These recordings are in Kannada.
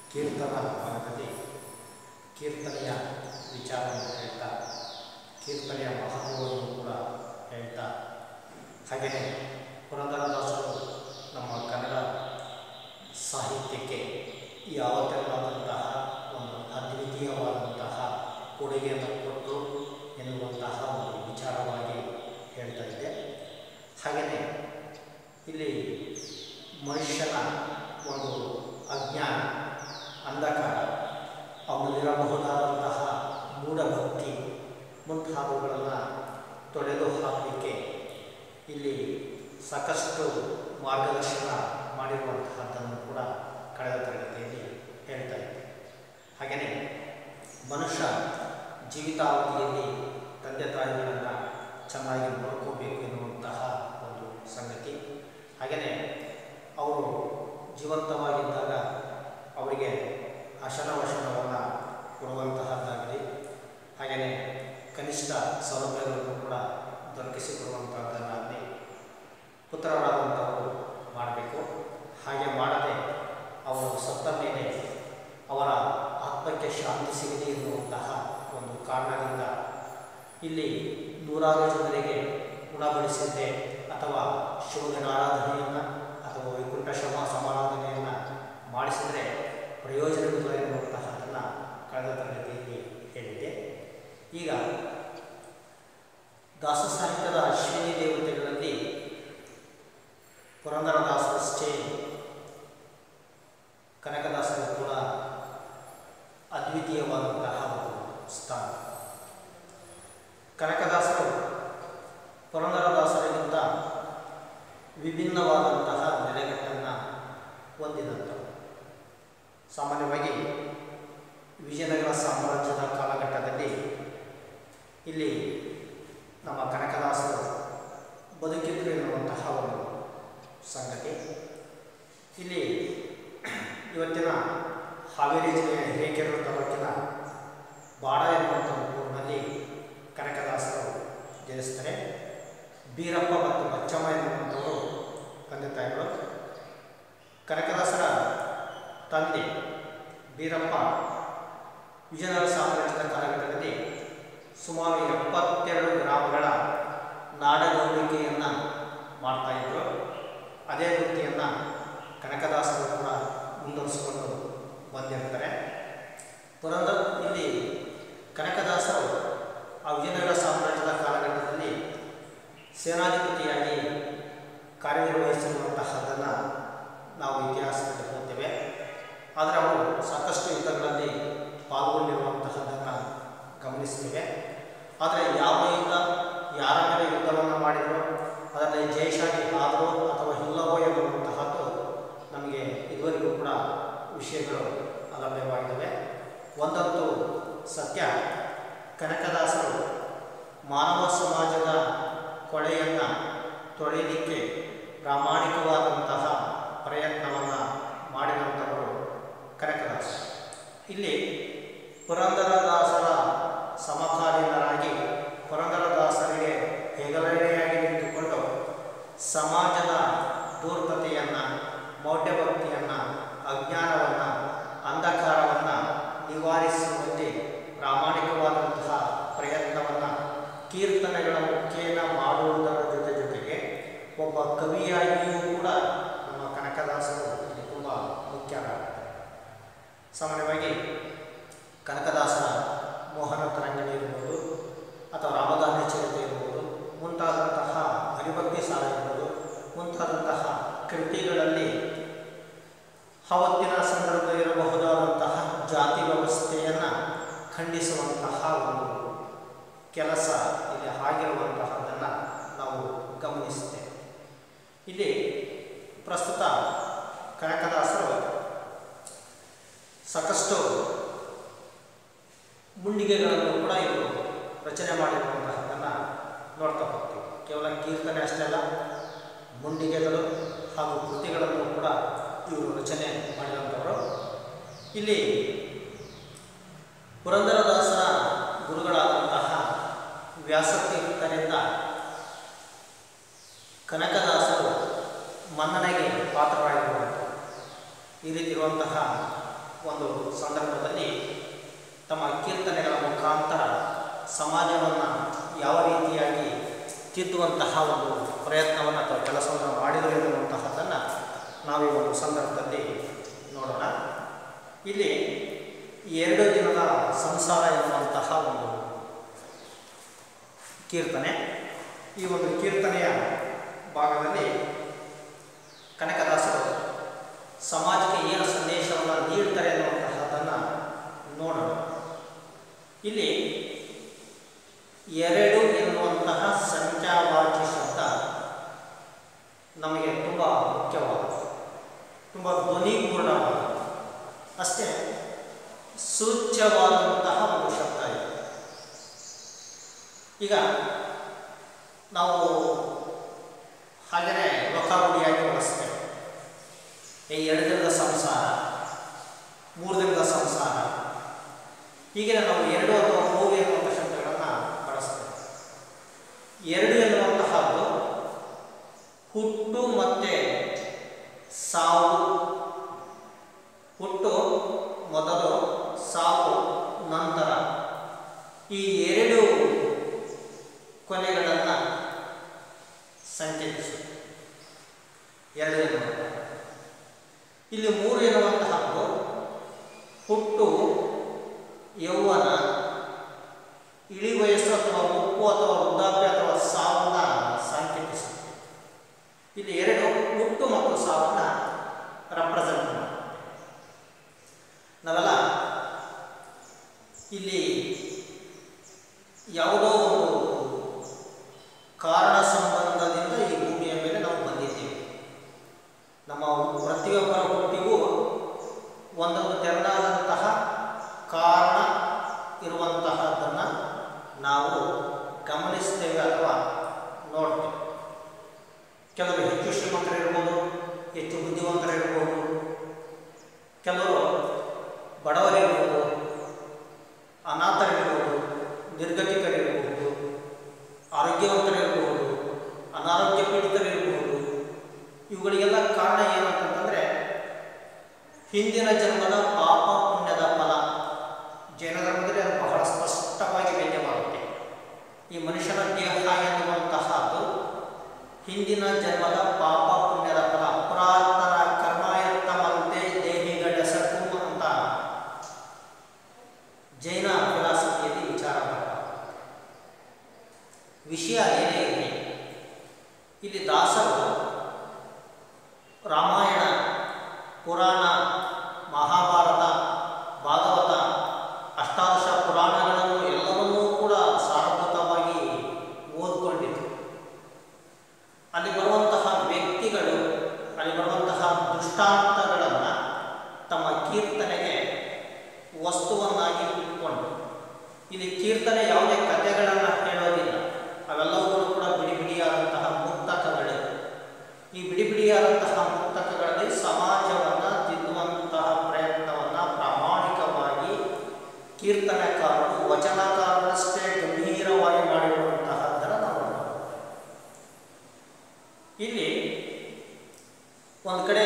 ಕೀರ್ತನ ಭಾಗದಲ್ಲಿ ಕೀರ್ತನೆಯ ವಿಚಾರವನ್ನು ಹೇಳ್ತಾ ಕೀರ್ತನೆಯ ಮಹತ್ವವನ್ನು ಕೂಡ ಹೇಳ್ತಾ ಹಾಗೆಯೇ ಪುರಂದರದಾಸರು ನಮ್ಮ ಕನ್ನಡ ಸಾಹಿತ್ಯಕ್ಕೆ ಯಾವತ್ತೇನಾದಂತಹ ಒಂದು ಅದ್ವಿತೀಯವಾದಂತಹ ಕೊಡುಗೆಯನ್ನು ಕೊಟ್ಟರು ಎನ್ನುವಂತಹ ಒಂದು ವಿಚಾರವಾಗಿ ಹೇಳ್ತಾ ಇದ್ದೆ ಹಾಗೆಯೇ ಇಲ್ಲಿ ಮನುಷ್ಯನ ಒಂದು ಅಜ್ಞಾನ ಅಂಧಕಾರ ಅವನಲ್ಲಿರಬಹುದಾದಂತಹ ಮೂಢಭಕ್ತಿ ಮುಂತಾದವುಗಳನ್ನು ತೊಡೆದು ಹಾಕಲಿಕ್ಕೆ ಇಲ್ಲಿ ಸಾಕಷ್ಟು ಮಾರ್ಗದರ್ಶನ ಮಾಡಿರುವಂತಹದ್ದನ್ನು ಕೂಡ ಕಳೆದ ತರಗತಿಯಲ್ಲಿ ಹೇಳ್ತಾ ಇದ್ದೆ ಹಾಗೆಯೇ ಮನುಷ್ಯ ಜೀವಿತಾವಧಿಯಲ್ಲಿ ತಂದೆ ತಾಯಿಗಳನ್ನು ಚೆನ್ನಾಗಿ ನೋಡ್ಕೋಬೇಕು ಎನ್ನುವಂತಹ ಒಂದು ಸಂಗತಿ ಹಾಗೆಯೇ ಅವರು ಜೀವಂತವಾಗಿದ್ದಾಗ ಅವರಿಗೆ ಅಶನವಶನವನ್ನು ಕೊಡುವಂತಹದ್ದಾಗಲಿ ಹಾಗೆಯೇ ಕನಿಷ್ಠ ಸೌಲಭ್ಯಗಳನ್ನು ಕೂಡ ದೊರಕಿಸಿಕೊಡುವಂಥದ್ದನ್ನಾಗಲಿ ಪುತ್ರರಾದಂಥವರು ಮಾಡಬೇಕು ಹಾಗೆ ಮಾಡದೆ ಅವರು ಸತ್ತ ಮೇಲೆ ಅವರ ಆತ್ಮಕ್ಕೆ ಶಾಂತಿ ಸಿಗದೇ ಇರುವಂತಹ ಒಂದು ಕಾರಣದಿಂದ ಇಲ್ಲಿ ನೂರಾರು ಜನರಿಗೆ ಉಣಬಡಿಸಿದ್ದೆ ಅಥವಾ ಶಿವನ ಆರಾಧನೆಯನ್ನು ಅಥವಾ ವೈಕುಂಠ ಶಮ ಸಮಾರಾಧನೆಯನ್ನು ಮಾಡಿಸಿದರೆ ಪ್ರಯೋಜನವಿಲ್ಲ ಎನ್ನುವಂತಹದ್ದನ್ನು ಕಳೆದ ತರಗತಿಯಲ್ಲಿ ಹೇಳಿದ್ದೆ ಈಗ ದಾಸ ಸಾಹಿತ್ಯದ ಅಶ್ವಿನಿ ದೇವತೆಗಳಲ್ಲಿ ಪುರಂದರದಾಸರಷ್ಟೇ ಕನಕದಾಸರು ಕೂಡ ಅದ್ವಿತೀಯವಾದಂತಹ ಒಂದು ಸ್ಥಾನ ಕನಕದಾಸರು ಪುರಂದರದಾಸರಿಗಿಂತ ವಿಭಿನ್ನವಾದಂತಹ ನೆಲೆಗಟ್ಟನ್ನು ಹೊಂದಿದಂಥವು ಸಾಮಾನ್ಯವಾಗಿ ವಿಜಯನಗರ ಸಾಮ್ರಾಜ್ಯದ ಕಾಲಘಟ್ಟದಲ್ಲಿ ಇಲ್ಲಿ ನಮ್ಮ ಕನಕದಾಸರು ಬದುಕಿದ್ರು ಎನ್ನುವಂತಹ ಒಂದು ಸಂಗತಿ ಇಲ್ಲಿ ಇವತ್ತಿನ ಹಾವೇರಿ ಜಿಲ್ಲೆಯ ಹಿರೇಕೆರೂರು ತಾಲೂಕಿನ ಬಾಡ ಎನ್ನುವಂಥ ಊರಿನಲ್ಲಿ ಕನಕದಾಸರು ಜನಿಸ್ತಾರೆ ಬೀರಪ್ಪ ಮತ್ತು ಬಚ್ಚಮ್ಮ ಎನ್ನುವಂಥವರು ತಂದೆ ತಾಯಿಗಳು ಕನಕದಾಸರ ತಂದೆ ಬೀರಪ್ಪ ವಿಜಯನಗರ ಸಾಮ್ರಾಜ್ಯದ ಕಾಲಘಟ್ಟದಲ್ಲಿ ಸುಮಾರು ಎಪ್ಪತ್ತೆರಡು ಗ್ರಾಮಗಳ ನಾಡಗೌಳಿಕೆಯನ್ನು ಮಾಡ್ತಾಯಿದ್ರು ಅದೇ ವೃತ್ತಿಯನ್ನು ಕನಕದಾಸರು ಕೂಡ ಮುಂದುವರಿಸಿಕೊಂಡು ಬಂದಿರ್ತಾರೆ ಪುರಂದ ಇಲ್ಲಿ ಕನಕದಾಸರು ಆ ವಿಜಯನಗರ ಸಾಮ್ರಾಜ್ಯದ ಕಾಲಘಟ್ಟದಲ್ಲಿ ಸೇನಾಧಿಪತಿಯಾಗಿ ಕಾರ್ಯನಿರ್ವಹಿಸಿರುವಂತಹದ್ದನ್ನು ನಾವು ಇತಿಹಾಸದಲ್ಲಿ ಓದ್ತೇವೆ ಆದರೆ ಅವರು ಸಾಕಷ್ಟು ಯುದ್ಧಗಳಲ್ಲಿ ಪಾಲ್ಗೊಂಡಿರುವಂತಹದ್ದನ್ನು ಗಮನಿಸ್ತೇವೆ ಆದರೆ ಯಾವ ಯುದ್ಧ ಯಾರ ಮೇಲೆ ಯುದ್ಧವನ್ನು ಮಾಡಿದರು ಅದರಲ್ಲಿ ಜಯಶಾಲಿ ಆದರೋ ಅಥವಾ ಇಲ್ಲವೋ ಎನ್ನುವಂತಹದ್ದು ನಮಗೆ ಇದುವರೆಗೂ ಕೂಡ ವಿಷಯಗಳು ಲಭ್ಯವಾಗಿದ್ದಾವೆ ಒಂದಂತೂ ಸತ್ಯ ಕನಕದಾಸರು ಮಾನವ ಸಮಾಜದ ಕೊಳೆಯನ್ನು ತೊಳೆಯಲಿಕ್ಕೆ ಪ್ರಾಮಾಣಿಕವಾದಂತಹ ಪ್ರಯತ್ನವನ್ನು ಮಾಡಿದಂಥವರು ಕನಕದಾಸ ಇಲ್ಲಿ ಪುರಂದರದಾಸರ ಸಮಕಾಲೀನರಾಗಿ ಪುರಂದರದಾಸರಿಗೆ ಹೆಗಲಡೆಯಾಗಿ ನಿಂತುಕೊಂಡು ಸಮಾಜದ ದೂರ್ಬತೆಯನ್ನು ಮೌಢ್ಯಭಕ್ತಿಯನ್ನು ಅಜ್ಞಾನವನ್ನು ಅಂಧಕಾರವನ್ನು ನಿವಾರಿಸುವಲ್ಲಿ ಪ್ರಾಮಾಣಿಕವಾದಂತಹ ಪ್ರಯತ್ನವನ್ನು ಕೀರ್ತನೆಗಳ ಮುಖೇನ ಮಾಡುವುದರ ಜೊತೆ ಜೊತೆಗೆ ಒಬ್ಬ ಕವಿಯಾಗಿಯೂ ಕೂಡ ನಮ್ಮ ಕನಕದಾಸರು ಇಲ್ಲಿ ತುಂಬ ಮುಖ್ಯರಾಗ್ತಾರೆ ಸಾಮಾನ್ಯವಾಗಿ ಕನಕದಾಸರ ಮೋಹನ ತರಂಗಿಣಿ ಇರ್ಬೋದು ಅಥವಾ ರಾಮದಾನ ಚರಿತೆ ಇರ್ಬೋದು ಮುಂತಾದಂತಹ ಹರಿಭಕ್ತಿ ಸಾರ ಇರ್ಬೋದು ಮುಂತಾದಂತಹ ಕೃತಿಗಳಲ್ಲಿ ಆವತ್ತಿನ ಸಂದರ್ಭ ಇರಬಹುದಾದಂತಹ ಜಾತಿ ವ್ಯವಸ್ಥೆಯನ್ನು ಖಂಡಿಸುವಂತಹ ಒಂದು ಕೆಲಸ ಇಲ್ಲಿ ಆಗಿರುವಂತಹದ್ದನ್ನು ನಾವು ಗಮನಿಸ್ತೇವೆ ಇಲ್ಲಿ ಪ್ರಸ್ತುತ ಕನಕದಾಸರು ಸಾಕಷ್ಟು ಮುಂಡಿಗೆಗಳನ್ನು ಕೂಡ ಇವರು ರಚನೆ ಮಾಡಿರುವಂತಹದ್ದನ್ನು ನೋಡ್ತಾ ಹೋಗ್ತೀವಿ ಕೇವಲ ಕೀರ್ತನೆ ಅಷ್ಟೇ ಅಲ್ಲ ಮುಂಡಿಗೆಗಳು ಹಾಗೂ ಕೃತಿಗಳನ್ನು ಕೂಡ ಇವರು ರಚನೆ ಮಾಡಿದಂಥವರು ಇಲ್ಲಿ ಪುರಂದರದಾಸರ ಗುರುಗಳಾದಂತಹ ವ್ಯಾಸತೀರ್ಥರಿಂದ ಕನಕದಾಸರು ಮನ್ನಣೆಗೆ ಪಾತ್ರರಾಗಿರುವಂಥ ಈ ರೀತಿ ಇರುವಂತಹ ಒಂದು ಸಂದರ್ಭದಲ್ಲಿ ತಮ್ಮ ಕೀರ್ತನೆಗಳ ಮುಖಾಂತರ ಸಮಾಜವನ್ನು ಯಾವ ರೀತಿಯಾಗಿ ತಿದ್ದುವಂತಹ ಒಂದು ಪ್ರಯತ್ನವನ್ನು ಅಥವಾ ಕೆಲಸವನ್ನು ಮಾಡಿದರು ಎನ್ನುವಂತಹದ್ದನ್ನು ನಾವು ಈ ಒಂದು ಸಂದರ್ಭದಲ್ಲಿ ನೋಡೋಣ ಇಲ್ಲಿ ಎರಡು ದಿನದ ಸಂಸಾರ ಎನ್ನುವಂತಹ ಒಂದು ಕೀರ್ತನೆ ಈ ಒಂದು ಕೀರ್ತನೆಯ ಭಾಗದಲ್ಲಿ ಕನಕದಾಸರು ಸಮಾಜಕ್ಕೆ ಏನು ಸಂದೇಶವನ್ನು ನೀಡ್ತಾರೆ ಅನ್ನುವಂತಹದ್ದನ್ನು ನೋಡೋಣ ಇಲ್ಲಿ ಎರಡು ಎನ್ನುವಂತಹ ಸಂಖ್ಯಾವಾಚಿ ಶಬ್ದ ನಮಗೆ ತುಂಬ ಮುಖ್ಯವಾದ ತುಂಬ ಧ್ವನಿಪೂರ್ಣವಾದ ಅಷ್ಟೇ ಸೂಚ್ಯವಾದಂತಹ ಒಂದು ಶಬ್ದ ಇದೆ ಈಗ ನಾವು ಹಾಗೆಯೇ ಲೋಕಾವಳಿಯಾಗಿ ಬಳಸ್ತೇವೆ ಈ ಎರಡು ದಿನದ ಸಂಸಾರ ಮೂರು ದಿನದ ಸಂಸಾರ ಹೀಗೆ ನಾವು ಎರಡು ಅಥವಾ ಮೂರು ಎನ್ನುವಂಥ ಶಬ್ದಗಳನ್ನು ಬಳಸ್ತೇವೆ ಎರಡು ಎನ್ನುವಂತಹದ್ದು ಹುಟ್ಟು ಮತ್ತೆ ಸಾವು ಹುಟ್ಟು ಮೊದಲು ಸಾವು ನಂತರ ಈ ಎರಡು ಕೊನೆಗಳನ್ನು ಸಂಕೇತಿಸುತ್ತೆ ಎರಡು ಎನ್ನುವಂತಹ ಇಲ್ಲಿ ಮೂರು ಎನ್ನುವಂತಹದ್ದು ಹುಟ್ಟು ಯೌವನ ಇಳಿ ವಯಸ್ಸು ಅಥವಾ ಮುಪ್ಪು ಅಥವಾ ವೃದ್ಧಾಪ್ಯ ಅಥವಾ ಸಾವನ್ನ ಸಂಕೇತಿಸುತ್ತೆ ಇಲ್ಲಿ ಎರಡು ಹುಟ್ಟು ಮತ್ತು ಸಾವನ್ನ ರೆಪ್ರೆಸೆಂಟ್ ಮಾಡುತ್ತೆ ನಾವೆಲ್ಲ ಇಲ್ಲಿ ಯಾವುದೋ ಒಂದು ಕಾರಣ ಸಂಬಂಧದಿಂದ ಈ ಭೂಮಿಯ ಮೇಲೆ ನಾವು ಬಂದಿದ್ದೇವೆ ನಮ್ಮ ಪ್ರತಿಯೊಬ್ಬರ ಹುಟ್ಟಿಗೂ ಒಂದೊಂದು ತೆರನಾದಂತಹ ಕಾರಣ ಇರುವಂತಹದ್ದನ್ನು ನಾವು ಗಮನಿಸ್ತೇವೆ ಅಥವಾ ನೋಡ್ತೇವೆ ಕೆಲವರು ಹೆಚ್ಚು ಶ್ರೀಮಂತರಿರ್ಬೋದು ಹೆಚ್ಚು ಬುದ್ಧಿವಂತರಿರ್ಬೋದು ಕೆಲವರು ಬಡವರಿರ್ಬೋದು ಅನಾಥರಿರ್ಬೋದು ನಿರ್ಗತಿಕರಿರ್ಬೋದು ಆರೋಗ್ಯವಂತರಿರ್ಬೋದು ಅನಾರೋಗ್ಯ ಪೀಡಿತರಿರ್ಬೋದು ಇವುಗಳಿಗೆಲ್ಲ ಕಾರಣ ಏನು ಅಂತಂತಂದರೆ ಹಿಂದಿನ ಜನ್ಮದ ಪಾಪ ಪುಣ್ಯದ ಫಲ ಜೈನ ಧರ್ಮದಲ್ಲಿ ಅದು ಬಹಳ ಸ್ಪಷ್ಟವಾಗಿ ವ್ಯಕ್ತವಾಗುತ್ತೆ ಈ ಮನುಷ್ಯನ ದೇಹ ಎನ್ನುವಂತಹದ್ದು ಹಿಂದಿನ ಜನ್ಮದ ಪಾಪ ಪುಣ್ಯದ ಫಲ ಪುರಾತನ ಕರ್ಮಾಯತ್ತಮಂತೆ ದೇಹಿಗಳೆಸಕು ಅಂತ ಜೈನ ಫಿಲಾಸಫಿಯಲ್ಲಿ ವಿಚಾರ ಮಾಡ್ತಾರೆ ವಿಷಯ ಏನೇ ಇರಲಿ ಇಲ್ಲಿ ದಾಸರು ರಾಮಾಯಣ ಪುರಾಣ ಮಹಾಭಾರತ ಭಾಗವತ ಅಷ್ಟಾದಶ ಪುರಾಣಗಳನ್ನು ಎಲ್ಲವನ್ನೂ ಕೂಡ ಸಾರಭೂತವಾಗಿ ಓದ್ಕೊಂಡಿದ್ರು ಅಲ್ಲಿ ಬರುವಂತಹ ವ್ಯಕ್ತಿಗಳು ಅಲ್ಲಿ ಬರುವಂತಹ ದೃಷ್ಟಾಂತಗಳನ್ನು ತಮ್ಮ ಕೀರ್ತನೆಗೆ ವಸ್ತುವನ್ನಾಗಿ ಇಟ್ಕೊಂಡು ಇಲ್ಲಿ ಕೀರ್ತನೆ ಯಾವುದೇ ಕಥೆಗಳನ್ನು ಹೇಳೋದಿಲ್ಲ ಅವೆಲ್ಲವೂ ಕೂಡ ಬಿಡಿ ಬಿಡಿಯಾದಂತಹ ಮುಕ್ತಕಗಳು ಈ ಬಿಡಿ ಬಿಡಿಯಾದಂತಹ ಮುಕ್ತಕಗಳಲ್ಲಿ ಸಮಾಜವನ್ನು ತಿದ್ದುವಂತಹ ಪ್ರಯತ್ನವನ್ನು ಪ್ರಾಮಾಣಿಕವಾಗಿ ಕೀರ್ತನೆಕಾರರು ವಚನಕಾರರಷ್ಟೇ ಗಂಭೀರವಾಗಿ ಮಾಡಿರುವಂತಹದ್ದನ್ನು ನಾವು ನೋಡಬಹುದು ಇಲ್ಲಿ ಒಂದು ಕಡೆ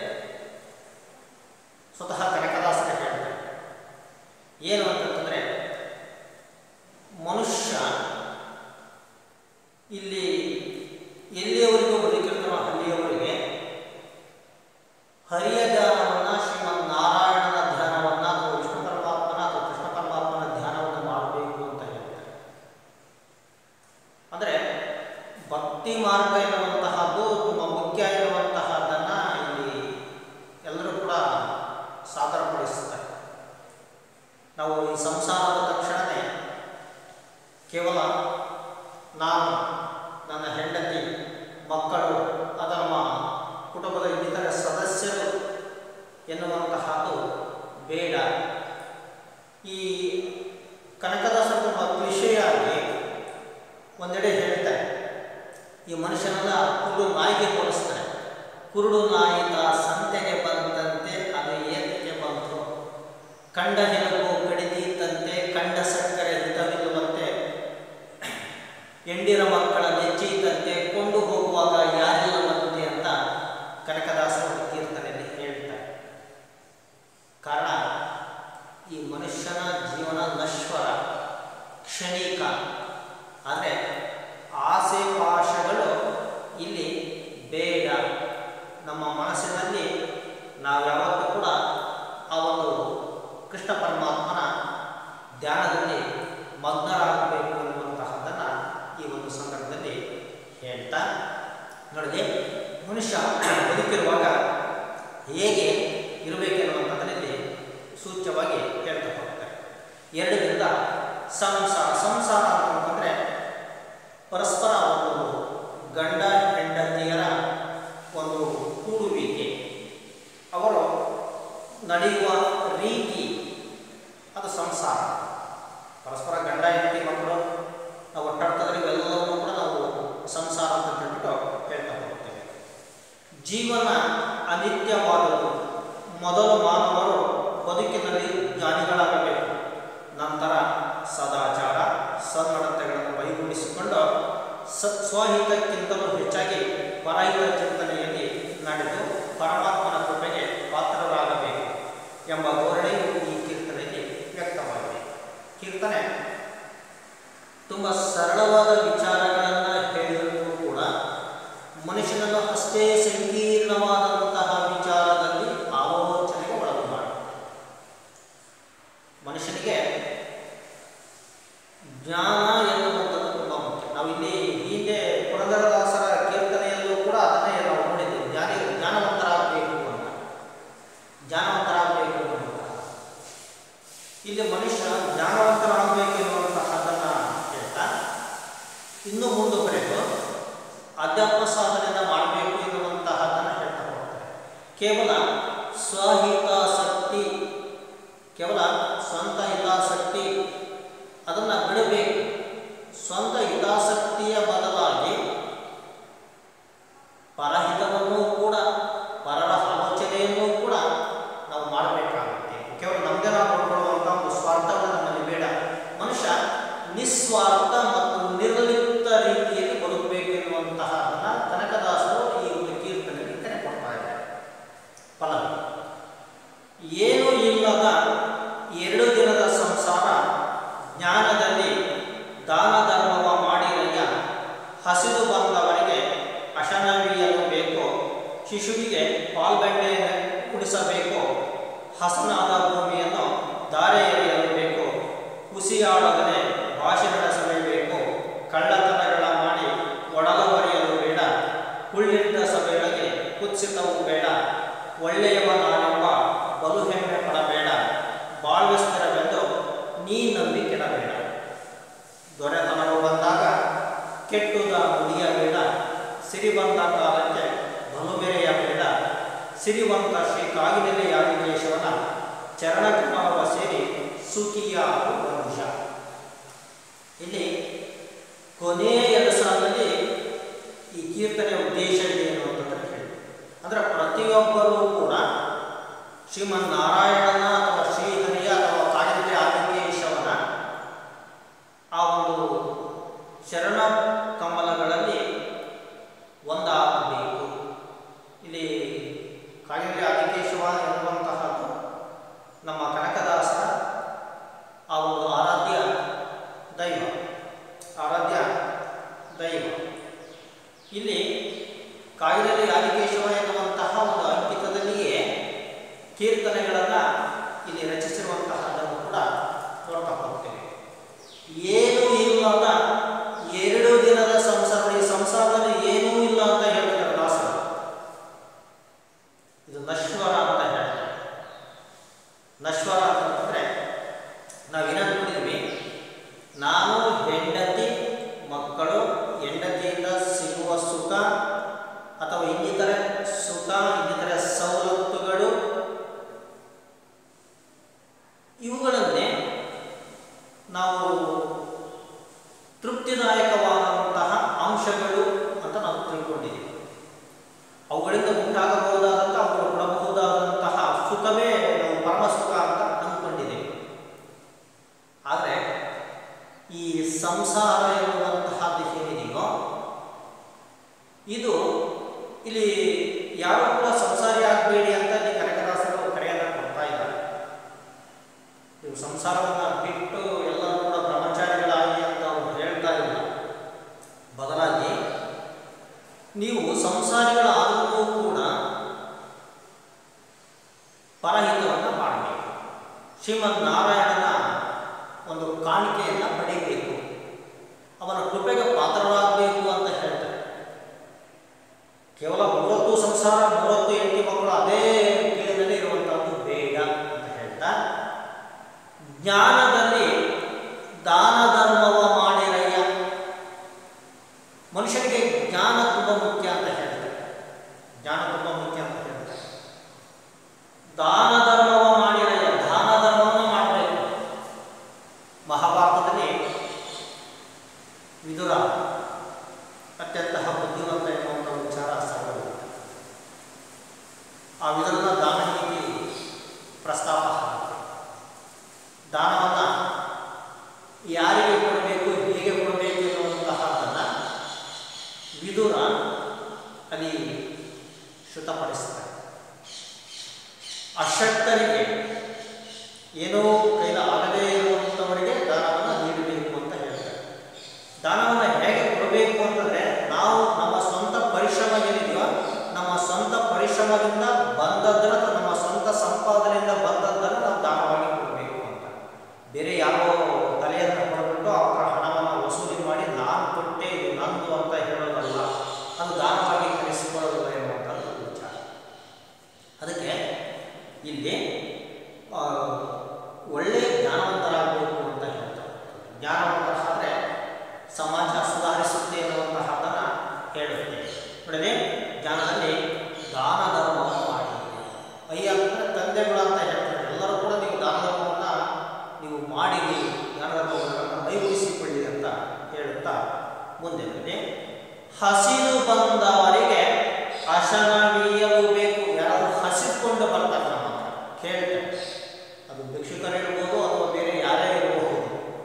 ಸ್ವತಃ ಕನಕದಾಸರ ಹೇಳ್ತಾರೆ ಏನು ಅಂತಂತಂದರೆ ಮನುಷ್ಯ ಇಲ್ಲಿ ಎಲ್ಲಿಯವರೆಗೂ ಬದುಕಿರ್ತಾನೋ ಅಲ್ಲಿಯವರೆಗೆ ಹರಿಯ ಧ್ಯಾನವನ್ನು ಶ್ರೀಮನ್ ನಾರಾಯಣನ ಧ್ಯಾನವನ್ನು ಅಥವಾ ವಿಷ್ಣು ಪರಮಾತ್ಮನ ಅಥವಾ ಕೃಷ್ಣ ಪರಮಾತ್ಮನ ಧ್ಯಾನವನ್ನು ಮಾಡಬೇಕು ಅಂತ ಹೇಳ್ತಾರೆ ಅಂದರೆ ಭಕ್ತಿ ಮಾರ್ಗ ಎನ್ನುವಂತಹದ್ದು ತುಂಬ ಮುಖ್ಯ ಎನ್ನುವಂತಹದ್ದನ್ನು ಇಲ್ಲಿ ಎಲ್ಲರೂ ಕೂಡ ಸಾದರಪಡಿಸ್ತಾರೆ ನಾವು ಈ ಸಂಸಾರದ ತಕ್ಷಣವೇ ಕೇವಲ ನಾನು ನನ್ನ ಹೆಂಡತಿ ಮಕ್ಕಳು ಅಥವಾ ನಮ್ಮ ಕುಟುಂಬದ ಇನ್ನಿತರ ಸದಸ್ಯರು ಎನ್ನುವಂತಹದ್ದು ಬೇಡ ಈ ಕನಕದಾಸರು ತುಂಬ ಕ್ಲಿಷೆಯಾಗಿ ಒಂದೆಡೆ ಹೇಳ್ತಾರೆ ಈ ಮನುಷ್ಯನೆಲ್ಲ ಕುರುಡು ನಾಯಿಗೆ ಹೋಲಿಸ್ತಾರೆ ಕುರುಡು ನಾಯಿತ ಸಂತೆಗೆ ಬಂದಂತೆ ಅದು ಏತಕ್ಕೆ ಬಂತು ಕಂಡ ಹೆಲುಬು ಕಡಿದೀತಂತೆ ಕಂಡ ಸಕ್ಕರೆ ಹಿತವಿಲ್ಲವಂತೆ ಎಂಡಿರ ಮಕ್ಕಳ ನೆಚ್ಚೀತಂತೆ ಕೊಂಡು ಹೋಗುವಾಗ ಯಾರಿಲ್ಲವಂತೆ ಅಂತ ಕನಕದಾಸರು ಕೀರ್ತನೆಯಲ್ಲಿ ಹೇಳ್ತಾರೆ ಕಾರಣ ಹೇಗೆ ಇರಬೇಕೆನ್ನುವಂಥದ್ದರಲ್ಲಿ ಸೂಚ್ಯವಾಗಿ ಹೇಳ್ತಾ ಹೋಗ್ತಾರೆ ಎರಡರಿಂದ ಸಂಸಾರ ಸಂಸಾರ ಅಂತಂದರೆ ಪರಸ್ಪರ ಒಂದು ಗಂಡ ಹೆಂಡತಿಯರ ಒಂದು ಕೂಡುವಿಕೆ ಅವರು ನಡೆಯುವ ರೀತಿ ಅದು ಸಂಸಾರ ಪರಸ್ಪರ ಗಂಡ ಹೆಂಡತಿ ಮಕ್ಕಳು ನಾವು ಒಟ್ಟಾಡ್ತಿದ್ರೆ ಇವೆಲ್ಲವನ್ನೂ ಕೂಡ ನಾವು ಸಂಸಾರ ಅಂತ ಹೇಳ್ಬಿಟ್ಟು ಹೇಳ್ತಾ ಹೋಗ್ತೇವೆ ಜೀವನ ಅನಿತ್ಯವಾದದ್ದು ಮೊದಲು ಮಾನವರು ಬದುಕಿನಲ್ಲಿ ಜ್ಞಾನಿಗಳಾಗಬೇಕು ನಂತರ ಸದಾಚಾರ ಸನ್ನಡತೆಗಳನ್ನು ಮೈಗೂಡಿಸಿಕೊಂಡು ಸ ಸ್ವಹಿತಕ್ಕಿಂತಲೂ ಹೆಚ್ಚಾಗಿ ಪರಹಿತ ಚಿಂತನೆಯಲ್ಲಿ ನಡೆದು ಪರಮಾತ್ಮನ ಕೃಪೆಗೆ ಪಾತ್ರರಾಗಬೇಕು ಎಂಬ ಧೋರಣೆಯು ಈ ಕೀರ್ತನೆಯಲ್ಲಿ ವ್ಯಕ್ತವಾಗಿದೆ ಕೀರ್ತನೆ ತುಂಬ ಸರಳವಾದ ವಿಚಾರಗಳನ್ನು ಹೇಳಿದರೂ ಕೂಡ ಮನುಷ್ಯನನ್ನು ಅಷ್ಟೇ ಸಂಕೀರ್ಣವಾದಂತಹ ವಿಚಾರದಲ್ಲಿ ಆಲೋಚನೆಗೆ ಒಳಗು ಮಾಡುತ್ತೆ ಮನುಷ್ಯನಿಗೆ ಜ್ಞಾನ ಎನ್ನುವಂಥದ್ದು ತುಂಬ ಮುಖ್ಯ ನಾವು ಇಲ್ಲಿ ಹಿಂದೆ ಪುರಂದರದಾಸರ ಕೀರ್ತನೆಯಲ್ಲೂ ಕೂಡ ಅದನ್ನೇ ನಾವು ನೋಡಿದ್ದೇವೆ ಜ್ಞಾನಿ ಜ್ಞಾನವಂತರಾಗಬೇಕು ಅಂತ ಜ್ಞಾನವಂತರಾಗಬೇಕು ಅಂತ ಇಲ್ಲಿ ಮನುಷ್ಯ ಜ್ಞಾನವಂತರಾಗಬೇಕು ಎನ್ನುವಂತಹದ್ದನ್ನು ಹೇಳ್ತಾ ಇನ್ನೂ ಮುಂದುವರೆದು ಅಧ್ಯಾತ್ಮ ಸಾಧನೆಯನ್ನು ಮಾಡಬೇಕು ಎನ್ನುವಂತಹದ್ದನ್ನು ಹೇಳ್ತಾ ಹೋಗ್ತಾರೆ ಕೇವಲ ಸ್ವಹಿತಾಸಕ್ತಿ ಕೇವಲ ಸ್ವಂತ ಹಿತಾಸಕ್ತಿ ಅದನ್ನು ಬಿಡಬೇಕು ಸ್ವಂತ ಹಿತಾಸಕ್ತಿಯ ಬದಲಾಗಿ ಪರಹಿತವನ್ನು ಕೂಡ ಪರರ ಆಲೋಚನೆಯನ್ನು ಕೂಡ ನಾವು ಮಾಡಬೇಕಾಗುತ್ತೆ ಕೇವಲ ನಮ್ಮದೇ ನಾವು ನೋಡ್ಕೊಳ್ಳುವಂಥ ಒಂದು ಸ್ವಾರ್ಥವನ್ನು ನಮ್ಮಲ್ಲಿ ಬೇಡ ಮನುಷ್ಯ ನಿಸ್ವಾರ್ಥ ಮತ್ತು ನಿರ್ಲಿಪ್ತ ರೀತಿಯಲ್ಲಿ ಬದುಕಬೇಕು ಎನ್ನುವಂತಹದನ್ನು ಕನಕದಾಸರು ಈ ಒಂದು ಕೀರ್ತನೆಯಲ್ಲಿ ಕರೆ ಕೊಡ್ತಾ ಇದ್ದಾರೆ ಫಲ ಏನೂ ಇಲ್ಲದ ಎರಡು ದಿನದ ಸಂಸಾರ ಜ್ಞಾನದಲ್ಲಿ ದಾನ ಧರ್ಮವ ಮಾಡಿರಯ್ಯ ಹಸಿದು ಬಂದವರಿಗೆ ಅಶನವಿಯಲು ಬೇಕು ಶಿಶುವಿಗೆ ಪಾಲ್ಗಂಡೆ ಕುಡಿಸಬೇಕು ಹಸನಾದ ಭೂಮಿಯನ್ನು ದಾರೆ ಎರೆಯಲು ಬೇಕು ಹುಸಿಯಾಡದನೆ ಭಾಷೆ ನಡೆಸಲೇಬೇಕು ಕಳ್ಳತನಗಳ ಮಾಡಿ ಒಡಲ ಬರೆಯಲು ಬೇಡ ಕುಳ್ಳಿದ್ದ ಸಭೆಗಳಿಗೆ ಕುತ್ಸಿತವು ಬೇಡ ಒಳ್ಳೆಯವ ನಾನೆಂಬ ಬಲು ಹೆಮ್ಮೆ ಪಡಬೇಡ ಬಾಳ್ವಿಸ್ತರವೆಂದು ನೀ ನಂಬಿ ಕೆಡಬೇಡ ದೊರೆತನವು ಬಂದಾಗ ಕೆಟ್ಟುದ ಮುಡಿಯಬೇಡ ಸಿರಿ ಬಂದ ಕಾಲಕ್ಕೆ ಬಲು ಬೇಡ ಸಿರಿವಂತ ಶ್ರೀ ಕಾಗಿನೆಲೆ ಯಾದಿಕೇಶವನ ಚರಣಕಮಲವ ಸೇರಿ ಸುಖಿಯಾಗು ವಂಶ ಇಲ್ಲಿ ಕೊನೆಯ ಎರಡು ಸಾಲಿನಲ್ಲಿ ಈ ಕೀರ್ತನೆಯ ಉದ್ದೇಶ ಏನು ಅಂತಂದ್ರೆ ಹೇಳಿ ಅಂದ್ರೆ ಪ್ರತಿಯೊಬ್ಬರೂ ಕೂಡ ಶ್ರೀಮನ್ನಾರಾಯಣನ ಅಥವಾ ಶ್ರೀಹರಿಯ ಅಥವಾ ಕಾಗಿನೆಲೆ ಆದಿಕೇಶವನ ಆ ಒಂದು ಶರಣ ಕಮಲಗಳಲ್ಲಿ ಒಂದಾಗಬೇಕು ಇಲ್ಲಿ ಕಾಗಿನೆಲೆ ಆದಿಕೇಶವ ಎನ್ನುವಂತಹದ್ದು ನಮ್ಮ ಕನಕದಾಸರ ಆ ಒಂದು ಆರಾಧ್ಯ ದೈವ ಆರಾಧ್ಯ ದೈವ ಇಲ್ಲಿ ಕಾಗಿನೆಲೆ ಆದಿಕೇಶವ ಎನ್ನುವಂತಹ ಒಂದು ಅಂಕಿತದಲ್ಲಿಯೇ ಕೀರ್ತನೆಗಳನ್ನು ಇಲ್ಲಿ ರಚಿಸಿರುವಂತಹದ್ದನ್ನು ಕೂಡ ನೋಡ್ತಾ ಹೋಗ್ತೇವೆ ಏನೂ ಇಲ್ಲದ ಎರಡು ದಿನದ ಸಂಸಾರ ಈ ಸಂಸಾರದಲ್ಲಿ ಏನೂ ಇಲ್ಲ ಅಂತ ಹೇಳ್ತಾರೆ ದಾಸರು ಇದು ನಶ್ವರ ಅಂತ ಹೇಳ್ತಾರೆ ನಶ್ವರ ಅಂತಂದ್ರೆ ನಾವೇನ ನೋಡಿದ್ವಿ ನಾನು ಹೆಂಡತಿ ಮಕ್ಕಳು ಹೆಂಡತಿಯಿಂದ ಸಿಗುವ ಸುಖ ಅಥವಾ ಇನ್ನಿತರೆ ಸುಖ ಇನ್ನಿತರೆ ಸವಲತ್ತುಗಳು ಇವುಗಳನ್ನೇ ನಾವು ತೃಪ್ತಿದಾಯಕವಾದಂತಹ ಅಂಶಗಳು ಅಂತ ನಾವು ತಿಳ್ಕೊಂಡಿದ್ದೀವಿ ಅವುಗಳಿಂದ ಉಂಟಾಗಬಹುದಾದಂಥ ಅವುಗಳು ಕೊಡಬಹುದಾದಂತಹ ಸುಖವೇ ನಾವು ಪರಮ ಸುಖ ಅಂತ ಅಂದ್ಕೊಂಡಿದ್ದೇವೆ ಆದರೆ ಈ ಸಂಸಾರ ಎನ್ನುವಂತಹದ್ದು ಏನಿದೆಯೋ ಇದು ಇಲ್ಲಿ ಯಾರು ಕೂಡ ಸಂಸಾರಿ ಆಗಬೇಡಿ ಅಂತ ಇಲ್ಲಿ ಕನಕದಾಸರು ಕರೆಯನ್ನು ಕೊಡ್ತಾ ಇದ್ದಾರೆ ನೀವು ಸಂಸಾರವನ್ನು ಬಿಟ್ಟು ಎಲ್ಲರೂ ಕೂಡ ಬ್ರಹ್ಮಚಾರಿಗಳಾಗಿ ಅಂತ ಅವರು ಹೇಳ್ತಾ ಇಲ್ಲ ಬದಲಾಗಿ ನೀವು ಸಂಸಾರಿಗಳಾದರೂ ಕೂಡ ಪರಹಿತವನ್ನು ಮಾಡಬೇಕು ಶ್ರೀಮದ್ ನಾರಾಯಣನ ಒಂದು ಕಾಣಿಕೆಯನ್ನು ಪಡೆಯಬೇಕು ಅವನ ಕೃಪೆಗೆ ಪಾತ್ರರಾಗಬೇಕು ಅಂತ ಹೇಳ್ತಾರೆ ಕೇವಲ ಮೂವತ್ತು ಸಂಸಾರ ಮೂವತ್ತು ಎಂಟು ಮಕ್ಕಳು ಅದೇ ಆ ವಿಧಾನ ದಾನ ನೀತಿ ಪ್ರಸ್ತಾಪ ಆಗುತ್ತೆ. ದಾನವನ್ನು ಯಾರಿಗೆ ಕೊಡಬೇಕು ಹೇಗೆ ಕೊಡಬೇಕು ಎನ್ನುವಂತಹದ್ದನ್ನು ವಿದುರ ಅಲ್ಲಿ ಶ್ರುತಪಡಿಸ್ತಾರೆ ಅಶಕ್ತರಿಗೆ ಏನೋ ಕೈಲ ಆಗದೇ ಇರುವಂಥವರಿಗೆ ದಾನವನ್ನು ನೀಡಬೇಕು ಅಂತ ಹೇಳ್ತಾರೆ ದಾನವನ್ನು ಹೇಗೆ ಕೊಡಬೇಕು ಅಂತಂದರೆ ನಾವು ನಮ್ಮ ಸ್ವಂತ ಪರಿಶ್ರಮ ಏನಿದೆಯೋ ನಮ್ಮ ಸ್ವಂತ ಪರಿಶ್ರಮದಿಂದ ಬಂದದ್ದನ್ನು ಅಥವಾ ನಮ್ಮ ಸ್ವಂತ ಸಂಪಾದನೆಯಿಂದ ಬಂದದ್ದನ್ನು ನಾವು ದಾನವಾಗಿ ಕೊಡಬೇಕು ಅಂತ ಬೇರೆ ಯಾರೋ ತಲೆಯನ್ನು ಹೊರಬಿಟ್ಟು ಅವರ ಹಣವನ್ನು ವಸೂಲಿ ಮಾಡಿ ನಾನು ಕೊಟ್ಟೆ ಇದು ನಂದು ಅಂತ ಹೇಳೋದಲ್ಲ ಅದು ದಾನವಾಗಿ ಕಲಿಸಿಕೊಳ್ಳೋದಿಲ್ಲ ಎನ್ನುವಂಥದ್ದು ವಿಚಾರ ಅದಕ್ಕೆ ಇಲ್ಲಿ ಆ, ಒಳ್ಳೆ ಜ್ಞಾನವಂತರಾಗಬೇಕು ಅಂತ ಹೇಳ್ತಾರೆ ಜ್ಞಾನವಂತರಾದರೆ ಸಮಾಜ ಸುಧಾರಿಸುತ್ತೆ ಎನ್ನುವಂತಹದ್ದನ್ನು ಹೇಳುತ್ತೆ ನೋಡಿದ್ರೆ ಜ್ಞಾನದಲ್ಲಿ ದಾನ ಧರ್ಮವನ್ನು ಮಾಡಿ ಅಯ್ಯ ಅಂದರೆ ತಂದೆಗಳು ಅಂತ ಹೇಳ್ತಾರೆ ಎಲ್ಲರೂ ಕೂಡ ನೀವು ದಾನ ಧರ್ಮವನ್ನು ನೀವು ಮಾಡಿರಿ ಜ್ಞಾನ ಧರ್ಮವನ್ನು ಕೈಗೂಡಿಸಿಕೊಳ್ಳಿ ಅಂತ ಹೇಳುತ್ತಾ ಮುಂದೆ ನೋಡಿ ಹಸಿದು ಬಂದವರಿಗೆ ಅಶನವೀಯಲು ಬೇಕು ಯಾರಾದರೂ ಹಸಿದುಕೊಂಡು ಬರ್ತಾರೆ ನಮ್ಮ ಹತ್ರ ಕೇಳ್ತಾರೆ ಅದು ಭಿಕ್ಷುಕರಿರ್ಬೋದು ಅಥವಾ ಬೇರೆ ಯಾರೇ ಇರಬಹುದು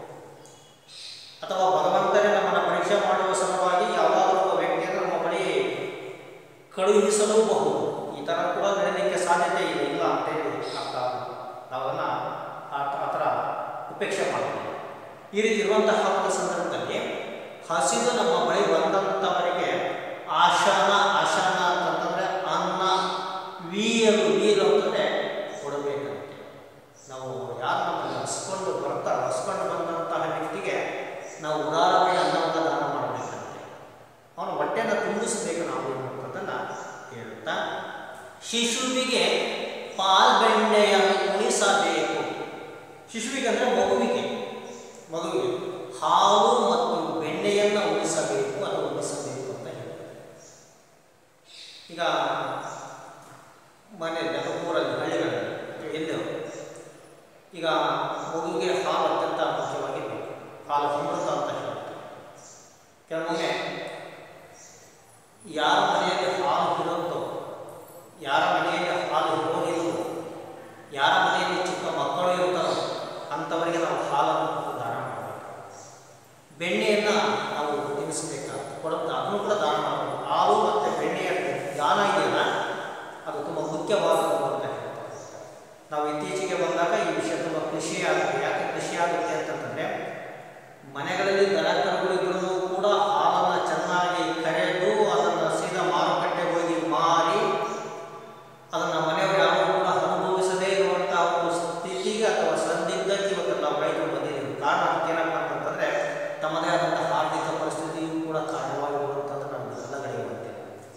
ಅಥವಾ ಭಗವಂತನೇ ನಮ್ಮನ್ನು ಪರೀಕ್ಷೆ ಮಾಡುವ ಸಲುವಾಗಿ ಯಾವುದಾದ್ರೂ ಒಬ್ಬ ವ್ಯಕ್ತಿಯನ್ನು ನಮ್ಮ ಬಳಿ ಕಳುಹಿಸಲೂಬಹುದು ಈ ಥರ ಕೂಡ ನಡೆಯಲಿಕ್ಕೆ ಸಾಧ್ಯತೆ ಇದೆ ಇಲ್ಲ ಅಂತೇಳಿ ಅರ್ಥ ನಾವನ್ನ ಆ ಆ ಥರ ಉಪೇಕ್ಷೆ ಮಾಡಬೇಕು ಈ ರೀತಿ ಇರುವಂತಹ ಒಂದು ಸಂದರ್ಭದಲ್ಲಿ ಹಸಿದು ನಮ್ಮ ಬಳಿ ಬಂದಂಥವರಿಗೆ ಆಶನ ಆಶನ ಅಂತಂತಂದರೆ ಅನ್ನ ವೀಯಲು ವೀರು ಅಂತಂದರೆ ಕೊಡಬೇಕಂತೆ ನಾವು ಯಾರು ನಮ್ಮನ್ನು ಹಸ್ಕೊಂಡು ಬರ್ತಾರೆ ಹಸ್ಕೊಂಡು ಬಂದಂತಹ ವ್ಯಕ್ತಿಗೆ ನಾವು ಉದಾರವಾಗಿ ಅನ್ನವನ್ನು ದಾನ ಮಾಡಬೇಕಂತೆ ಅವನ ಹೊಟ್ಟೆನ ತುಂಬಿಸಬೇಕು ನಾವು ಅನ್ನುವಂಥದ್ದನ್ನು ಹೇಳುತ್ತಾ ಶಿಶುವಿಗೆ ಪಾಲ್ಬೆಣ್ಣೆಯನ್ನು ಉಣಿಸಬೇಕು ಶಿಶುವಿಗೆ ಅಂದರೆ ಮಗುವಿಗೆ ಮಗುವಿಗೆ ಹಾಲು ಮತ್ತು ಬೆಣ್ಣೆಯನ್ನು ಉಣಿಸಬೇಕು ಅಥವಾ ಉಣಿಸಬೇಕು ಅಂತ ಹೇಳ್ತಾರೆ ಈಗ ಮನೆಯಲ್ಲಿ ಅಥವಾ ಊರಲ್ಲಿ ಹಳ್ಳಿಗಳಲ್ಲಿ ಎಲ್ಲೋ ಈಗ ಮಗುವಿಗೆ ಹಾಲು ಅತ್ಯಂತ ಮುಖ್ಯವಾಗಿ ಬೇಕು ಹಾಲು ಅಮೃತ ಅಂತ ಹೇಳ್ತಾರೆ ಕೆಲವೊಮ್ಮೆ ಯಾರ ಮನೆಯಲ್ಲಿ ಹಾಲು ಇರುತ್ತೋ ಯಾರ ಮನೆಯಲ್ಲಿ ಹಾಲು ಇರೋದಿಲ್ಲವೋ ಯಾರ ಮನೆಯಲ್ಲಿ ಚಿಕ್ಕ ಮಕ್ಕಳು ಇರ್ತಾರೋ ಅಂಥವರಿಗೆ ನಾವು ಹಾಲನ್ನು ಕೊಟ್ಟು ದಾನ ಮಾಡಬೇಕು ಬೆಣ್ಣೆಯನ್ನು ನಾವು ತಿನ್ನಿಸಬೇಕಾಗುತ್ತೆ ಕೊಡುತ್ತೆ ಅದನ್ನು ಕೂಡ ದಾನ ಮಾಡಬೇಕು ಹಾಲು ಮತ್ತು ಬೆಣ್ಣೆಯ ದಾನ ಇದೆಯಲ್ಲ ಅದು ತುಂಬ ಮುಖ್ಯವಾದದ್ದು ಅಂತ ಹೇಳ್ತಾರೆ ನಾವು ಇತ್ತೀಚೆಗೆ ಬಂದಾಗ ಈ ವಿಷಯ ತುಂಬ ಖುಷಿ ಆಗುತ್ತೆ ಯಾಕೆ ಖುಷಿ ಆಗುತ್ತೆ ಅಂತಂದರೆ ಮನೆಗಳಲ್ಲಿ ದನ ಕರುಗಳಿದ್ರೂ ಕೂಡ ಹಾಲನ್ನು ಚೆನ್ನಾಗಿ ಕರೆದು ಅದನ್ನು ಸೀದಾ ಮಾರುಕಟ್ಟೆಗೆ ಹೋಗಿ ಮಾರಿ ಅದನ್ನು ಮನೆಯವರು ಯಾರು ಕೂಡ ಅನುಭವಿಸದೇ ಇರುವಂಥ ಒಂದು ಸ್ಥಿತಿಗೆ ಅಥವಾ ಸಂದಿಗ್ಧಕ್ಕೆ ಇವತ್ತು ನಾವು ರೈತರು ಬಂದಿದ್ದೀವಿ ಕಾರಣ ಅದಕ್ಕೇನಪ್ಪ ಅಂತಂದರೆ ತಮ್ಮದೇ ಆದಂತಹ ಆರ್ಥಿಕ ಪರಿಸ್ಥಿತಿಯೂ ಕೂಡ ಕಾರಣವಾಗಿರುವಂಥದ್ದು ನಮಗೆ ಎಲ್ಲ ಗೊತ್ತಿದೆ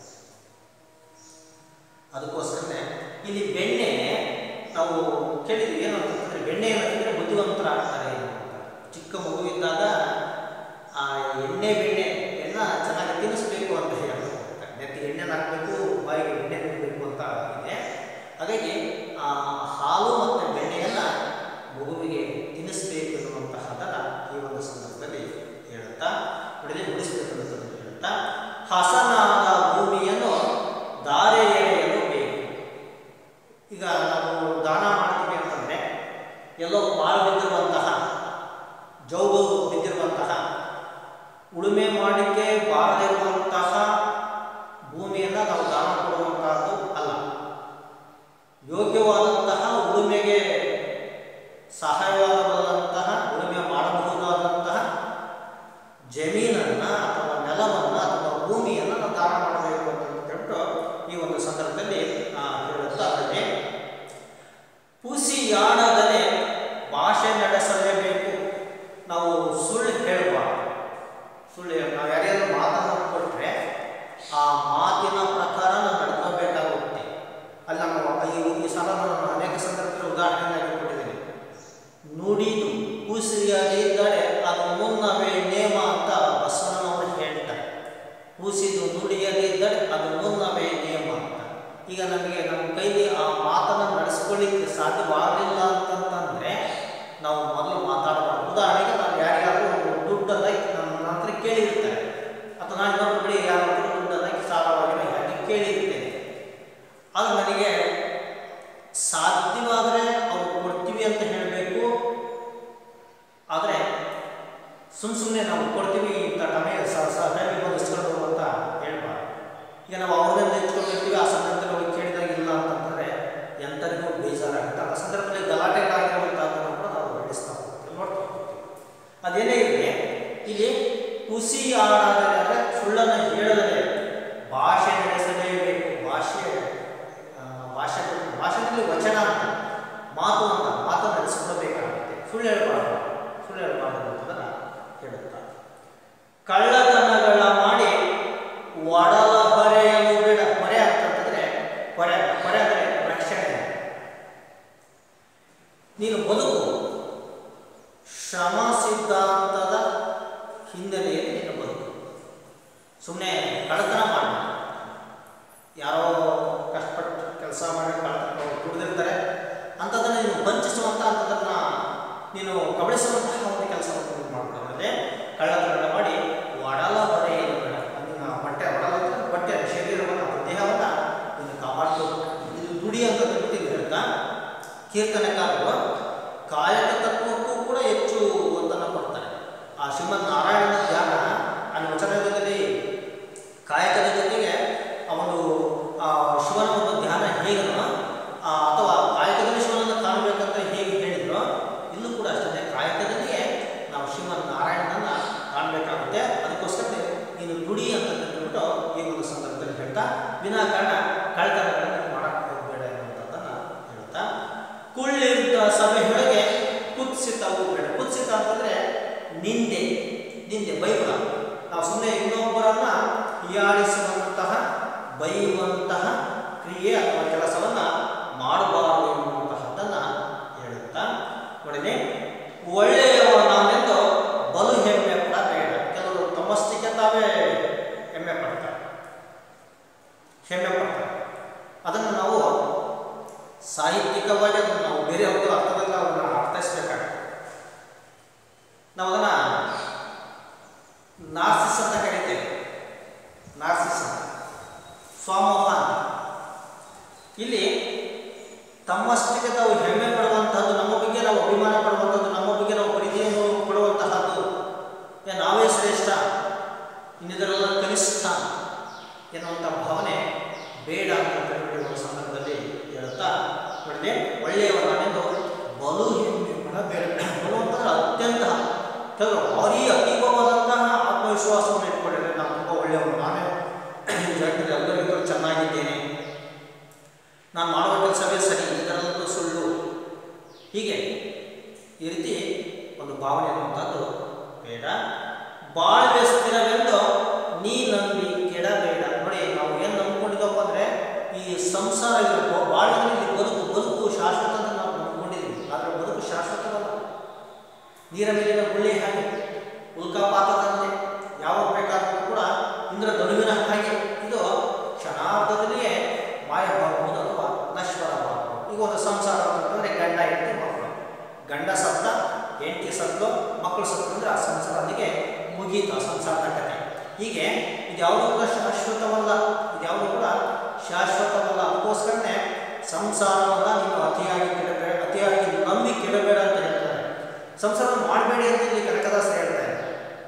ಅದಕ್ಕೋಸ್ಕರನೇ ಇಲ್ಲಿ ಬೆಣ್ಣೆ ನಾವು ಕೇಳಿದ್ವಿ ಏನು ಅಂತಂದರೆ ಬೆಣ್ಣೆ ಏನಂತಂದರೆ ಬುದ್ಧಿವಂತರಾಗ್ತಾರೆ ಅಂತ ಚಿಕ್ಕ ಮಗುವಿದ್ದಾಗ ಆ ಎಣ್ಣೆ ಬೆಣ್ಣೆಯನ್ನು ಚೆನ್ನಾಗಿ ತಿನ್ನಿಸ್ಬೇಕು ಅಂತ ಹೇಳ್ತಾರೆ ನೆತ್ತಿಗೆ ಎಣ್ಣೆ ಹಾಕಬೇಕು ಬಾಯಿಗೆ ಎಣ್ಣೆ ಬಿಡಬೇಕು ಅಂತ ಇದೆ ಹಾಗಾಗಿ ಆ ಹಾಲು ಮತ್ತು ಬೆಣ್ಣೆಯನ್ನು ಮಗುವಿಗೆ ತಿನ್ನಿಸ್ಬೇಕು ಎನ್ನುವಂತಹದನ್ನು ಈ ಒಂದು ಸಂದರ್ಭದಲ್ಲಿ ಹೇಳುತ್ತಾ ಬಿಡದೆ ಉಳಿಸಬೇಕು ಅನ್ನೋದನ್ನು ಹೇಳುತ್ತಾ ಹಸನಾದ ಭೂಮಿಯನ್ನು ದಾರೆ ಎಳೆಯಲು ಬೇಕು ಈಗ ನಾವು ದಾನ ಮಾಡ್ತೀವಿ ಅಂತಂದರೆ ಎಲ್ಲೋ ಪಾಳು ಬಿದ್ದಿರುವಂತಹ ಜೌಗು ಬಿದ್ದಿರುವಂತಹ ಉಳುಮೆ ಮಾಡಲಿಕ್ಕೆ ಬಾರದಿರುವಂತಹ ಭೂಮಿಯನ್ನು ನಾವು ದಾನ ಕೊಡುವಂತಹದ್ದು ಅಲ್ಲ ಯೋಗ್ಯವಾದಂತಹ ಉಳುಮೆಗೆ ಸಹಾಯವಾಗಬಲ್ಲಂತಹ ಉಳುಮೆ ಮಾಡಬಹುದಾದಂತಹ ಜಮೀನನ್ನು ಅಥವಾ ನೆಲವನ್ನು ಅಥವಾ ಭೂಮಿಯನ್ನು ನಾವು ದಾನ ಮಾಡಬೇಕು ಅಂತ ಹೇಳ್ಬಿಟ್ಟು ಈ ಒಂದು ಸಂದರ್ಭದಲ್ಲಿ ಆ, ಹೇಳುತ್ತಾ ಅದನ್ನೇ ಪುಸಿಯಾಡದನೆ ಭಾಷೆ ನಡೆಸಲೇಬೇಕು ನಾವು ಸುಳ್ಳು ಹೇಳಬಾರ್ದು ಸುಳ್ಳು ಹೇಳ ನಾವು ಯಾರ್ಯಾರು ಮಾತನ್ನು ಕೊಟ್ಟರೆ ಆ ಮಾತಿನ ಪ್ರಕಾರ ನಾವು ನಡ್ಕೋಬೇಕಾಗುತ್ತೆ ಅಲ್ಲಿ ನಾವು ಈ ಈ ಸಲ ನಾನು ಅನೇಕ ಸಂದರ್ಭದಲ್ಲಿ ಉದಾಹರಣೆಯಾಗಿ ಕೊಟ್ಟಿದ್ದೀನಿ ನುಡಿದು ಕೂಸಿಯದಿದ್ದರೆ ಅದು ಮುನ್ನವೇ ನೇಮ ಅಂತ ಬಸವಣ್ಣನವರು ಹೇಳ್ತಾರೆ ಕೂಸಿದು ನುಡಿಯದಿದ್ದರೆ ಅದು ಮುನ್ನವೇ ನೇಮ ಅಂತ ಈಗ ನಮಗೆ ನಮ್ಮ ಕೈಲಿ ಆ ಮಾತನ್ನು ನಡೆಸ್ಕೊಳ್ಳಿಕ್ಕೆ ಸಾಧ್ಯವಾಗಲಿಲ್ಲ ಅಂತಂತಂದರೆ ನಾವು ಮೊದಲು ಮಾತಾಡಬಾರ್ದು ಉದಾಹರಣೆಗೆ ನಾವು ಯಾರಿಗಾದ್ರೂ ಒಂದು ದುಡ್ಡನ್ನು ನಮ್ಮ ಹತ್ರ ಕೇಳಿರ್ತಾರೆ ಅಥವಾ ನಾನು ಇನ್ನೊಬ್ಬರು ಬಳಿ ಯಾರಾದರೂ ದುಡ್ಡನ್ನು ಸಾಲವಾಗಿ ಹಾಕಿ ಕೇಳಿರ್ತೇನೆ ಅದು ನನಗೆ ಭಾಷೆಯಲ್ಲಿ ವಚನ ಅಂತ ಮಾತು ಅಂತ ಮಾತನ್ನು ನಡೆಸಿಕೊಡಬೇಕಾಗುತ್ತೆ ಸುಳ್ಳು ಹೇಳಬಾರ್ದು ಸುಳ್ಳು ಹೇಳಬಾರ್ದು ಅನ್ನೋದನ್ನು ಹೇಳುತ್ತಾರೆ ಕಳ್ಳತನಗಳ ಮಾಡಿ ಒಡಲ ಹೊರೆಯಲು ಬೇಡ ಹೊರೆ ಅಂತಂತಂದ್ರೆ ಹೊರೆ ಹೊರೆ ಅಂದರೆ ರಕ್ಷಣೆ ನೀನು ಬದುಕು ಶ್ರಮ ಸಿದ್ಧಾಂತದ ಹಿನ್ನೆಲೆಯಲ್ಲಿ ನೀನು ಬದುಕು ಸುಮ್ಮನೆ ಕಳ್ಳತನ ಮಾಡಿ ಯಾರೋ ಕಷ್ಟಪಟ್ಟು ಕೆಲಸ ಮಾಡಿ ಕಳ್ಳತನ ದುಡಿದಿರ್ತಾರೆ ಅಂಥದ್ದನ್ನು ನೀನು ವಂಚಿಸುವಂಥ ಅಂಥದ್ದನ್ನು ನೀನು ಕಬಳಿಸುವಂತಹ ಒಂದು ಕೆಲಸವನ್ನು ನೀನು ಮಾಡ್ಕೊಳ್ಳದೆ ಕಳ್ಳತನ ಮಾಡಿ ಒಡಲ ಹೊರೆಯನ್ನು ಬೇಡ ನಿನ್ನ ಬಟ್ಟೆ ಒಡಲ ಅಂದ್ರೆ ಬಟ್ಟೆ ಶರೀರವನ್ನು ದೇಹವನ್ನು ನೀನು ಕಾಪಾಡ್ಕೋಬೇಕು ಇದು ದುಡಿ ಅಂತ ಬಿಟ್ಟು ಹೇಳ್ತಾ ಕೀರ್ತನೆಕಾರರು ಕಾಯಕ ತತ್ವಕ್ಕೂ ಕೂಡ ಹೆಚ್ಚು ಒತ್ತನ್ನು ಕೊಡ್ತಾರೆ ಆ ಶ್ರೀಮದ್ ನಾರಾಯಣನ ಧ್ಯಾನ ಅಲ್ಲಿ ವಚನದಲ್ಲಿ ಕಾಯಕದ ಜೊತೆಗೆ ಅವನು ಆ ಶಿವನ ಒಂದು ಧ್ಯಾನ ಹೇಗನೋ ಆ, ಅಥವಾ ಕಾಯಕದಲ್ಲಿ ಶಿವನನ್ನು ಕಾಣಬೇಕಂತ ಹೇಗೆ ಹೇಳಿದ್ರು ಇಲ್ಲೂ ಕೂಡ ಅಷ್ಟೇ ಕಾಯಕದಲ್ಲಿಯೇ ನಾವು ಶ್ರೀಮನ್ ನಾರಾಯಣನನ್ನ ಕಾಣಬೇಕಾಗುತ್ತೆ ಅದಕ್ಕೋಸ್ಕರ ನೀನು ನುಡಿ ಅಂತ ತಿಳ್ಬಿಟ್ಟು ಈ ಒಂದು ಸಂದರ್ಭದಲ್ಲಿ ಹೇಳ್ತಾ ವಿನಾಕಾರಣ ಕಳ್ತನಗಳನ್ನು ಮಾಡಕ್ಕೆ ಹೋಗಬೇಡ ಎನ್ನುವಂಥದ್ದನ್ನು ಹೇಳ್ತಾ ಕುಳ್ಳಿದ್ದ ಸಭೆಯೊಳಗೆ ಕುತ್ಸಿತವು ಬೇಡ ಕುತ್ಸಿತ ಅಂತಂದ್ರೆ ನಿಂದೆ ನಿಂದೆ ಬೈಗುಳ ನಾವು ಸುಮ್ಮನೆ ಇನ್ನೊಬ್ಬರನ್ನ ಹೀಯಾಳಿಸುವಂತಹ ಬೈಯುವಂತಹ ಕ್ರಿಯೆ ಅಥವಾ ಕೆಲಸವನ್ನ ಮಾಡಬಾರದು ಎನ್ನುವಂತಹದ್ದನ್ನ ಹೇಳುತ್ತಾ ನೋಡಿದೆ ಒಳ್ಳೆಯವ ನಾನೆಂದು ಬಲು ಹೆಮ್ಮೆ ಪಡಬೇಡ ಕೆಲವರು ತಮ್ಮಷ್ಟಕ್ಕೆ ತಾವೇ ಹೆಮ್ಮೆ ಪಡ್ತಾರೆ ಹೆಮ್ಮೆ ಪಡ್ತಾರೆ ಅದನ್ನು ನಾವು ಸಾಹಿತ್ಯಿಕವಾಗಿ ಅದನ್ನು ನಾವು ಬೇರೆ ಒಂದು ಅರ್ಥದಲ್ಲಿ ಅದನ್ನು ಅರ್ಥೈಸಬೇಕಾಗುತ್ತೆ ನಾವು ಅದನ್ನು ನಾರ್ಸಿಸ್ ಅಂತ ಕರಿತೇವೆ ನಾರ್ಸಿಸ್ ಅಂತ ಸ್ವಾಮೋಹ ಅಂತ ಇಲ್ಲಿ ತಮ್ಮಷ್ಟಕ್ಕೆ ತಾವು ಹೆಮ್ಮೆ ಪಡುವಂತಹದ್ದು ನಮ್ಮ ಬಗ್ಗೆ ನಾವು ಅಭಿಮಾನ ಪಡುವಂಥದ್ದು ನಮ್ಮ ಬಗ್ಗೆ ನಾವು ಪ್ರೀತಿಯನ್ನು ಪಡುವಂತಹದ್ದು ಏ ನಾವೇ ಶ್ರೇಷ್ಠ ಇನ್ನಿದರೆಲ್ಲ ಕನಿಷ್ಠ ಎನ್ನುವಂಥ ಭಾವನೆ ಬೇಡ ಅಂತ ತಿಳ್ಕೊಳ್ಳಿ ಒಂದು ಸಂದರ್ಭದಲ್ಲಿ ಹೇಳುತ್ತಾ ನೋಡಿದೆ ಒಳ್ಳೆಯವನಾನೆಂದು ಬಲು ಹೆಮ್ಮೆ ಪಡಬೇಡ ಬಲು ಅಂತಂದ್ರೆ ಅತ್ಯಂತ ಕೆಲವರು ಭಾರಿ ಅತೀವವಾದಂತಹ ಆತ್ಮವಿಶ್ವಾಸವನ್ನು ಇಟ್ಕೊಂಡಿದ್ರೆ ನಾನು ತುಂಬ ಒಳ್ಳೆಯವನು ನಾನೇ ಈ ಜಗತ್ತಿನಲ್ಲಿ ಎಲ್ಲರಿಗೂ ಚೆನ್ನಾಗಿದ್ದೇನೆ ನಾನು ಮಾಡುವ ಕೆಲಸವೇ ಸರಿ ಇದರಲ್ಲೂ ಸುಳ್ಳು ಹೀಗೆ ಈ ರೀತಿ ಒಂದು ಭಾವನೆ ಅನ್ನುವಂಥದ್ದು ಬೇಡ ಬಾಳ್ವೆ ಸ್ಥಿರವೆಂದು ನೀ ನಂಬಿ ಕೆಡಬೇಡ ನೋಡಿ ನಾವು ಏನು ನಂಬ್ಕೊಂಡಿದ್ದಪ್ಪ ಅಂದರೆ ಈ ಸಂಸಾರ ಇರಬೇಕು ಬಾಳ್ವೆಯಲ್ಲಿ ಬದುಕು ಬದುಕು ಶಾಶ್ವತ ಅಂತ ನಾವು ನಂಬ್ಕೊಂಡಿದ್ದೀವಿ ಆದರೆ ಬದುಕು ಶಾಶ್ವತವಲ್ಲ ನೀರ ಮೇಲಿನ ಗುಳ್ಳೆ ಹಾಗೆ ಉಲ್ಕಾಪಾತದಂತೆ ಯಾವಾಗ ಬೇಕಾದರೂ ಕೂಡ ಇಂದ್ರ ಧನುವಿನ ಹಾಗೆ ಇದು ಕ್ಷಣಾರ್ಧದಲ್ಲಿಯೇ ಮಾಯವಾಗಬಹುದು ಅಥವಾ ನಶ್ವರವಾಗಬಹುದು ಈಗ ಒಂದು ಸಂಸಾರ ಅಂತಂದರೆ ಗಂಡ ಹೆಂಡತಿ ಮಕ್ಕಳು ಗಂಡ ಸತ್ತ ಹೆಂಡತಿ ಸತ್ತು ಮಕ್ಕಳು ಸತ್ತು ಅಂದರೆ ಆ ಸಂಸಾರ ಅಲ್ಲಿಗೆ ಮುಗೀತು ಆ ಸಂಸಾರದ ಕಥೆ ಹೀಗೆ ಇದ್ಯಾವುದೂ ಕೂಡ ಶಾಶ್ವತವಲ್ಲ ಇದ್ಯಾವುದೂ ಕೂಡ ಶಾಶ್ವತವಲ್ಲ ಅದಕ್ಕೋಸ್ಕರನೇ ಸಂಸಾರವನ್ನು ನೀನು ಅತಿಯಾಗಿ ಕೆಡಬೇಡ ಅತಿಯಾಗಿ ನಂಬಿ ಕೆಡಬೇಡ ಅಂತ ಹೇಳ್ತಾರೆ ಸಂಸಾರ ಮಾಡಬೇಡಿ ಅಂತ ಇಲ್ಲಿ ಕನಕದಾಸರು ಹೇಳ್ತಾ ಇಲ್ಲ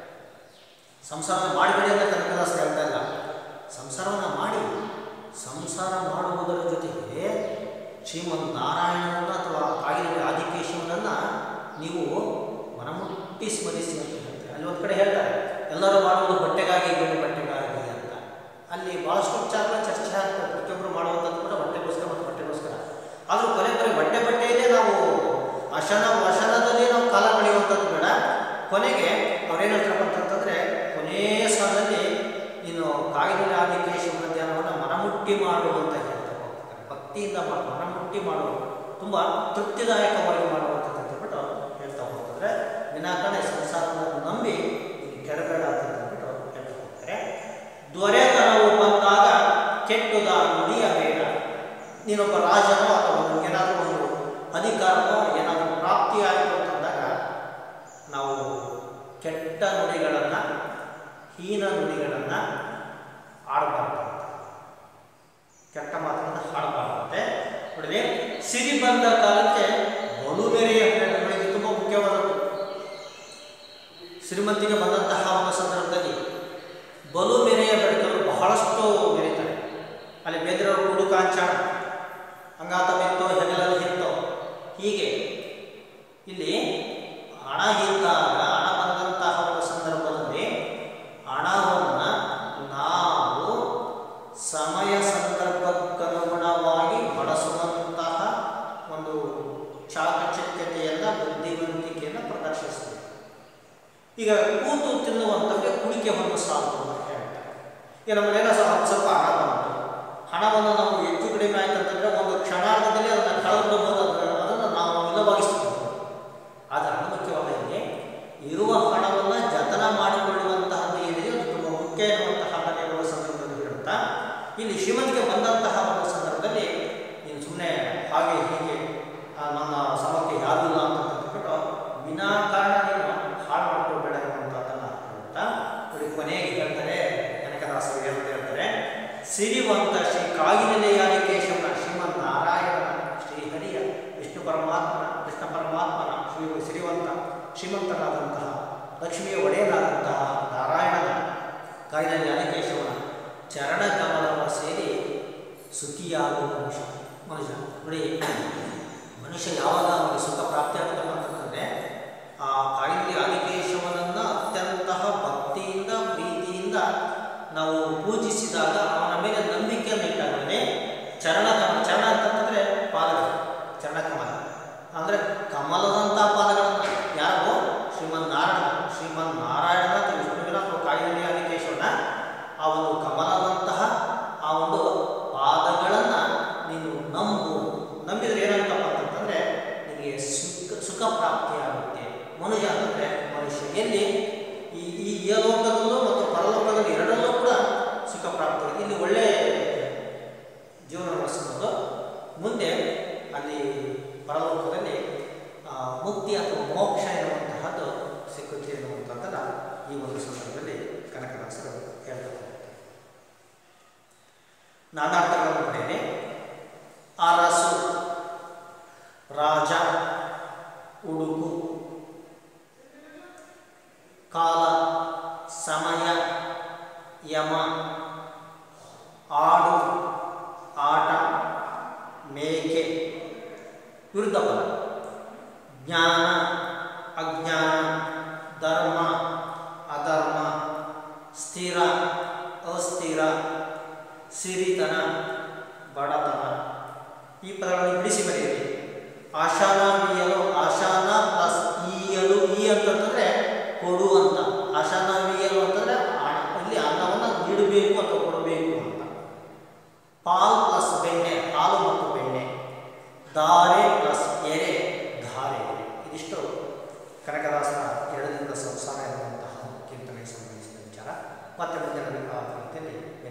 ಸಂಸಾರ ಮಾಡಬೇಡಿ ಅಂತ ಕನಕದಾಸರು ಹೇಳ್ತಾ ಇಲ್ಲ ಸಂಸಾರವನ್ನು ಮಾಡಿ ಸಂಸಾರ ಮಾಡುವುದರ ಜೊತೆಗೆ ಶ್ರೀಮನ್ ನಾರಾಯಣನನ್ನ ಅಥವಾ ಕಾಗಿನ ಆದಿಕೇಶವನನ್ನ ನೀವು ಮನಮುಟ್ಟಿ ಸ್ಮರಿಸಿ ಅಂತ ಹೇಳ್ತಾರೆ ಅಲ್ಲಿ ಒಂದು ಕಡೆ ಹೇಳ್ತಾರೆ ಎಲ್ಲರೂ ಮಾಡುವುದು ಬಟ್ಟೆಗಾಗಿ ಬೇರೆ ಬಟ್ಟೆಗಾಗಿ ಅಂತ ಅಲ್ಲಿ ಭಾಳಷ್ಟು ವಿಚಾರಗಳ ಚರ್ಚೆ ಆಗ್ತದೆ ಪ್ರತಿಯೊಬ್ಬರು ಮಾಡುವಂಥದ್ದು ಕೂಡ ಬಟ್ಟೆಗೋಸ್ಕರ ಮತ್ತು ಬಟ್ಟೆಗೋಸ್ಕರ ಆದರೂ ಕೊನೆ ಕೊನೆ ಬಟ್ಟೆ ಬಟ್ಟೆಯಲ್ಲೇ ನಾವು ಅಶನ ವಶನದಲ್ಲಿ ನಾವು ಕಾಲ ಕಳೆಯುವಂಥದ್ದು ಬೇಡ ಕೊನೆಗೆ ಅವ್ರೇನು ಹೇಳ್ತಾರಪ್ಪ ಅಂತಂತಂದರೆ ಕೊನೆಯ ಸಾಲದಲ್ಲಿ ನೀನು ಕಾಗಿನಲ್ಲಿ ಆದಿಕೇಶವನ ಧ್ಯಾನವನ್ನು ಮನಮುಟ್ಟಿ ಮಾಡುವಂತ ಹೇಳ್ತಾ ಹೋಗ್ತಾರೆ ಭಕ್ತಿಯಿಂದ ಮಾಡು ಮನಮುಟ್ಟಿ ಮಾಡು ತುಂಬ ತೃಪ್ತಿದಾಯಕವಾಗಿ ಮಾಡುವಂಥದ್ದು ಅಂತ ಹೇಳ್ಬಿಟ್ಟು ಹೇಳ್ತಾ ಹೋಗ್ತಾರೆ ವಿನಾಕಾರಣ ಈ ಸಂಸಾರವನ್ನು ನಂಬಿ ನೀನು ಕೆಡಬೇಡ ಅಂತ ಹೇಳ್ಬಿಟ್ಟು ಹೇಳ್ತಾ ಹೋಗ್ತಾರೆ ದೊರೆತನವು ಬಂದಾಗ ಕೆಟ್ಟುದ ನುಡಿಯಬೇಡ ನೀನೊಬ್ಬ ರಾಜನೋ ಅಥವಾ ಏನಾದರೂ ಒಂದು ಅಧಿಕಾರನೋ ಏನಾದರೂ ಪ್ರಾಪ್ತಿಯಾಯಿತು ಅಂತಂದಾಗ ನಾವು ಕೆಟ್ಟ ನುಡಿಗಳನ್ನು ಹೀನ ನುಡಿಗಳನ್ನು ಆಡಬಾರ್ದು ಕೆಟ್ಟ ಮಾತನ್ನು ಹಾಡಬಾರ್ದಂತೆ ನೋಡಿದೆ ಸಿರಿ ಬಂದ ಕಾಲಕ್ಕೆ ಬಲು ಬೇರೆಯ ಇದು ತುಂಬ ಮುಖ್ಯವಾದದ್ದು ಶ್ರೀಮಂತಿಗೆ ಬಂದಂತಹ ಒಂದು ಸಂದರ್ಭದಲ್ಲಿ ಬಲು ಮೆರೆಯ ಬೆಳಕಲು ಬಹಳಷ್ಟು ಮೆರೀತಾರೆ ಅಲ್ಲಿ ಬೇಂದ್ರವರು ಕುಡು ಕಾಂಚಾಣ ಅಂಗಾತ ಬಿತ್ತೋ ಹೆಗಲಲ್ಲಿ ಹಿತ್ತೋ ಹೀಗೆ ಇಲ್ಲಿ ಹಣ ಇದ್ದಾಗ ಹಣ ಬಂದಂತಹ ಒಂದು ಸಂದರ್ಭದಲ್ಲಿ ಹಣವನ್ನು ನಾವು ಸಮಯ ಸಂದರ್ಭಕ್ಕನುಗುಣವಾಗಿ ಬಳಸುವಂತಹ ಈಗ ಕೂತು ತಿನ್ನುವಂಥವ್ರಿಗೆ ಕುಡಿಕೆ ಹೊನ್ನು ಸಾಕು ಅಂತ ಹೇಳ್ತಾರೆ ಈಗ ನಮ್ಮನೆಲ್ಲ ಸ್ವಲ್ಪ ಸ್ವಲ್ಪ ಹಣ ಬಂತು ಹಣವನ್ನು ನಾವು ಹೆಚ್ಚು ಕಡಿಮೆ ಆಯ್ತು ಅಂತಂದರೆ ಒಂದು ಕ್ಷಣಾರ್ಧದಲ್ಲಿ ಅದನ್ನು ಕಳೆದುಕೊಂಡು ಅದನ್ನು ಅದನ್ನು ನಾವು ಇಲ್ಲವಾಗಿಸ್ತೀವಿ ಆದರೆ ಅದು ಮುಖ್ಯವಾದ ಇಲ್ಲಿ ಇರುವ ಹಣವನ್ನು ಜತನ ಮಾಡಿಕೊಳ್ಳುವಂತಹದ್ದು ಏನಿದೆ ಅದು ತುಂಬ ಮುಖ್ಯ ಎನ್ನುವಂತಹ ಒಂದು ಸಂದರ್ಭದಲ್ಲಿ ಹೇಳುತ್ತಾ ಇಲ್ಲಿ ಶ್ರೀಮಂತಿಗೆ ಬಂದಂತಹ ಒಂದು ಸಂದರ್ಭದಲ್ಲಿ ನೀನು ಸುಮ್ಮನೆ ಹಾಗೆ ಹೀಗೆ ಆ, ನನ್ನ ಸಮಕ್ಕೆ ಯಾರೂ ಇಲ್ಲ ಅಂತ ತಿಳ್ಕೊಂಡು ವಿನಾಕಾರಣ ನೀನು ಹಾಳು ಮಾಡ್ಕೊಳ್ಬೇಡ ಎನ್ನುವಂಥದ್ದನ್ನು ಹೇಳುತ್ತಾ ನೋಡಿ ಕೊನೆಗೆ ಹೇಳ್ತಾರೆ ಕನಕದಾಸರು ಹೇಳ್ತಾ ಹೇಳ್ತಾರೆ ಸಿರಿವಂತ ಶ್ರೀ ಕಾಗಿನೆಲೆಯಾದಿ ಕೇಶವನ ಶ್ರೀಮನ್ ನಾರಾಯಣನ ಶ್ರೀಹರಿಯ ವಿಷ್ಣು ಪರಮಾತ್ಮನ ಕೃಷ್ಣ ಪರಮಾತ್ಮನ ಶ್ರೀ ಸಿರಿವಂತ ಶ್ರೀಮಂತನಾದಂತಹ ಲಕ್ಷ್ಮಿಯ ಒಡೆಯನಾದಂತಹ ನಾರಾಯಣನ ಕಾಯಿಲೆ ಆದಿಕೇಶವನ ಚರಣ ಕಮಲವ ಸೇರಿ ಸುಖಿಯಾಗುವ ಮನುಷ್ಯ ಮನುಷ್ಯ ನೋಡಿ ಮನುಷ್ಯ ಯಾವಾಗ ಅವನಿಗೆ ಸುಖ ಪ್ರಾಪ್ತಿಯಾಗುತ್ತೆ ಅಂತಂದರೆ ಆ ಕಾಯಿಲೆ ಆದಿಕೇಶವನನ್ನ ಅತ್ಯಂತ ಭಕ್ತಿಯಿಂದ ಪ್ರೀತಿಯಿಂದ ನಾವು ಪೂಜಿಸಿದಾಗ ಅವನ ಮೇಲೆ ನಂಬಿಕೆಯನ್ನು ಇಟ್ಟಾಗಲೇ ಚರಣ ಕಮಲ ಚರಣ ಅಂತಂತಂದರೆ ಪಾದಗಳು ಚರಣ ಕಮಲ ಅಂದರೆ ಕಮಲದಂಥ ಪಾದಗಳನ್ನು ಯಾರು ಶ್ರೀಮನ್ ನಾರಾಯಣ ಶ್ರೀಮನ್ ನಾರಾಯಣ ಅಥವಾ ವಿಷ್ಣುವಿನ ಅಥವಾ ಕಾಯಿಲೆ ಆದಿಕೇಶವನ ಆ ಒಂದು ಕಮಲದಂತಹ ಆ ಒಂದು ಪಾದಗಳನ್ನು ನೀನು ನಂಬು ನಂಬಿದರೆ ಏನಾಗುತ್ತಪ್ಪ ಅಂತಂತಂದರೆ ನಿನಗೆ ಸುಖ ಸುಖ ಪ್ರಾಪ್ತಿಯಾಗುತ್ತೆ ಮನುಷ್ಯ ಅಂತಂದರೆ ಮನುಷ್ಯ ಎಲ್ಲಿ ಈ ಈ ಇಹಲೋಕದಲ್ಲೂ ಮತ್ತು ಪರಲೋಕದಲ್ಲಿ ಎರಡರಲ್ಲೂ ಕೂಡ ಸುಖ ಪ್ರಾಪ್ತಿ ಇಲ್ಲಿ ಒಳ್ಳೆ ಜೀವನ ನಡೆಸ್ಬೋದು ಮುಂದೆ ಅಲ್ಲಿ ಪರಲೋಕದಲ್ಲಿ ಆ, ಮುಕ್ತಿ ಅಥವಾ ಮೋಕ್ಷ ಎನ್ನುವಂತಹದ್ದು ಸಿಕ್ಕುತ್ತೆ ಎನ್ನುವಂಥದ್ದನ್ನು ಈ ಒಂದು ಸಂದರ್ಭದಲ್ಲಿ ಕನಕದಾಸರು ಹೇಳ್ತಾರೆ ನಾನಾರ್ಥಗಳನ್ನು ಪಡೆಯಲಿ ಅರಸು ರಾಜ ಉಡುಕು ಕಾಲ ಸಮಯ ಯಮ ಆಡು ಆಟ ಮೇಕೆ ವಿರುದ್ಧ ಪದ ಜ್ಞಾನ ಅಜ್ಞಾನ ಧರ್ಮ ಅಧರ್ಮ ಸ್ಥಿರ ಅಸ್ಥಿರ ಸಿರಿತನ ಬಡತನ ಈ ಪದಗಳನ್ನು ಬಿಡಿಸಿ ಬರೆಯಿರಿ ಆಶಾನ ಮೀಯಲು ಆಶಾನ ಪ್ಲಸ್ ಈಯಲು ಈ ಅಂತಂತಂದರೆ ಕೊಡು ಅಂತ ಆಶಾನ ಮೀಯಲು ಅಂತಂದರೆ ಹಣ ಇಲ್ಲಿ ಅನ್ನವನ್ನು ನೀಡಬೇಕು ಅಥವಾ ಕೊಡಬೇಕು ಅಂತ ಪಾಲ್ ಪ್ಲಸ್ ಬೆಣ್ಣೆ ಹಾಲು ಮತ್ತು ಬೆಣ್ಣೆ ಧಾರೆ ಪ್ಲಸ್ ಎರೆ ಧಾರೆ ಎರೆ ಇದಿಷ್ಟು ಕನಕದಾಸನ ಎರಡರಿಂದ ಸಂಸಾರ ಎನ್ನುವಂತಹ ಕೀರ್ತನೆಗೆ ಸಂಬಂಧಿಸಿದ ವಿಚಾರ ಮತ್ತೆ ಮುಂದಿನ ರೀತಿಯಲ್ಲಿ